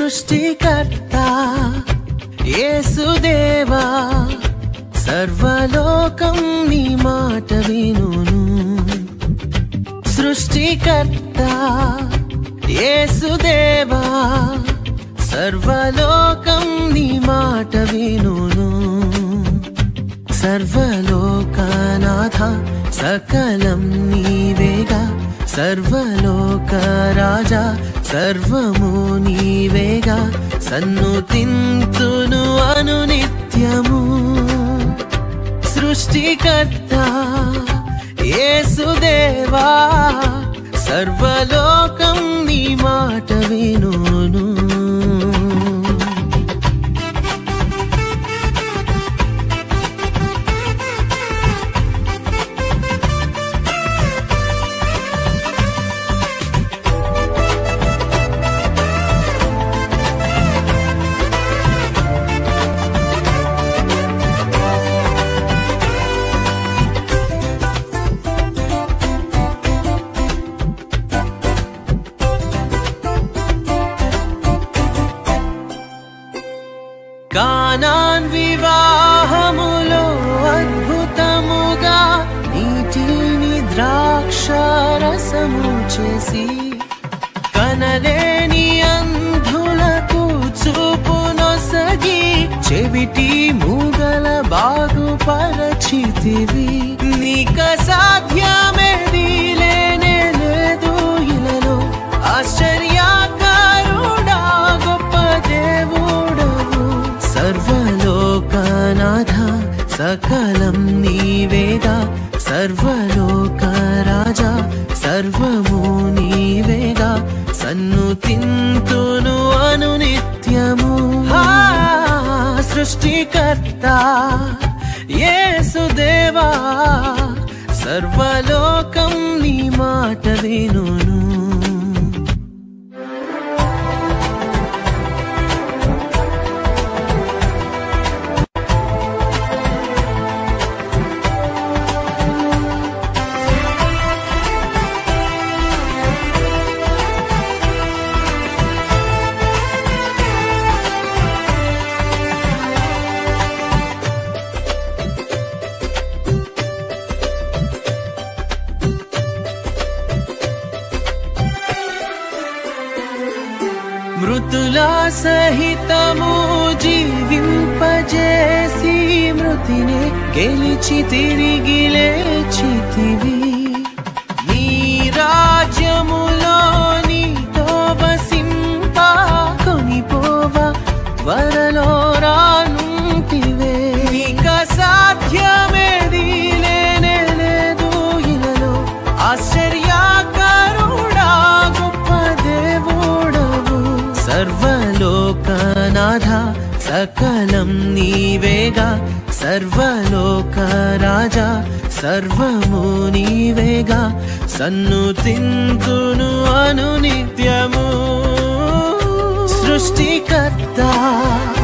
సృష్టికర్త యేసుదేవా సర్వలోకం నీ మాట వినును సృష్టికర్త యేసుదేవా సర్వలోకం నీ మాట వినును సర్వలోకనాథ సకలం నీవేగా సర్వలోక రాజా సర్వము నీవేగా సన్ను తింతును అను నిత్యము సృష్టికర్త యేసుదేవా సర్వలోకం నీ మాట వినును కానాన్ వివాహములో అద్భుతముగా నీటిని ద్రాక్షరసము చేసి కనలేని అంధులకు చూపునొసగి చెవిటి మూగల బాగుపరచితివి నీక సాధ్యమేది లేనే లేదు ఇలలో ఆశ్చర్యకారుడా గొప్ప దేవుడవు సర్వలోకనాథ సకలం నీవేగా సర్వలోక రాజా సర్వము నీవేగా సన్ను తింతును అను నిత్యము హా, సృష్టికర్త యేసుదేవా సర్వలోకం నీ మాట వినును మృతుల సహితము జీవింపజేసి మృతిని గెలిచి తిరిగి లేచితివి నీ రాజ్యములో నీతో వసింప కొనిపోవ వరలో రానుంటివే నీక సాధ్యమేది లేనే లేదు ఇలలో ఆశ్చర్యకరుడా గొప్ప దేవుడవు సర్వలోకనాథ సకలం నీవేగా సర్వలోక రాజా సర్వము నీవేగా సన్ను తింతును అను నిత్యము సృష్టికర్త